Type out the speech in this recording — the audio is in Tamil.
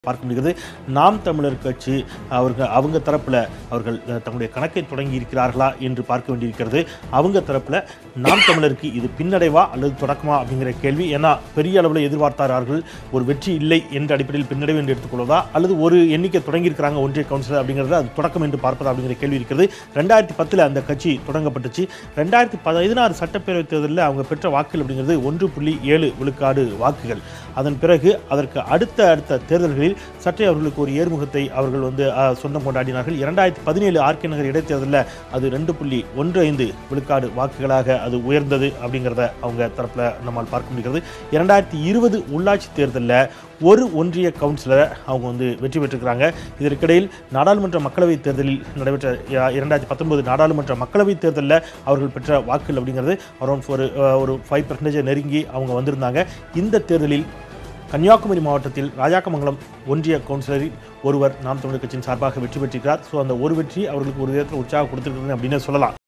பார்க்க முடிகிறது நாம் தமிழர் கட்சி அவர்கள் அவங்க தரப்புல அவர்கள் அஹ், தங்களுடைய கணக்கை தொடங்கி இருக்கிறார்களா என்று பார்க்க வேண்டியிருக்கிறது அவங்க தரப்புல நாம் தமிழருக்கு இது பின்னடைவா அல்லது தொடக்கமா அப்படிங்கிற கேள்வி ஏன்னா பெரிய அளவில் எதிர்பார்த்தார்கள் ஒரு வெற்றி இல்லை என்ற அடிப்படையில் பின்னடைவு என்று எடுத்துக்கொள்வதா அல்லது ஒரு எண்ணிக்கை தொடங்கியிருக்கிறாங்க ஒன்றிய கவுன்சிலர் அப்படிங்கிறது அது தொடக்கம் என்று பார்ப்பதா அப்படிங்கிற கேள்வி இருக்கிறது ரெண்டாயிரத்தி பத்தில் அந்த கட்சி தொடங்கப்பட்டுச்சு ரெண்டாயிரத்தி பதினாறு சட்டப்பேரவை தேர்தலில் அவங்க பெற்ற வாக்குகள் அப்படிங்கிறது ஒன்று புள்ளி ஏழு விழுக்காடு வாக்குகள் அதன் பிறகு அதற்கு அடுத்த அடுத்த தேர்தல்களில் சற்றே அவர்களுக்கு ஒரு ஏர்முகத்தை அவர்கள் வந்து அஹ், சொந்தம் கொண்டாடினார்கள் இரண்டாயிரத்தி பதினேழு ஆர்கே நகர் இடைத்தேர்தலில் அது ரெண்டு புள்ளி ஒன்று ஐந்து விழுக்காடு வாக்குகளாக அது உயர்ந்தது அப்படிங்கிறத அவங்க தரப்பில் நம்மால் பார்க்க முடிகிறது இரண்டாயிரத்தி இருபது உள்ளாட்சி தேர்தலில் ஒரு ஒன்றிய கவுன்சிலரை அவங்க வந்து வெற்றி பெற்றிருக்கிறாங்க இதற்கிடையில் நாடாளுமன்ற மக்களவைத் தேர்தலில் நடைபெற்ற அஹ், இரண்டாயிரத்தி பத்தொன்பது நாடாளுமன்ற மக்களவைத் தேர்தலில் அவர்கள் பெற்ற வாக்குகள் அப்படிங்கிறது அரௌண்ட் ஒரு அஹ், ஒரு ஃபைவ் பர்சன்டேஜை நெருங்கி அவங்க வந்திருந்தாங்க இந்த தேர்தலில் கன்னியாகுமரி மாவட்டத்தில் ராஜாக்கமங்கலம் ஒன்றிய கவுன்சிலரில் ஒருவர் நாம் தமிழர் கட்சியின் சார்பாக வெற்றி பெற்றிருக்கிறார் ஸோ அந்த ஒரு வெற்றி அவர்களுக்கு ஒரு விதத்தில் உற்சாகம் கொடுத்திருக்கிறது அப்படின்னு சொல்லலாம்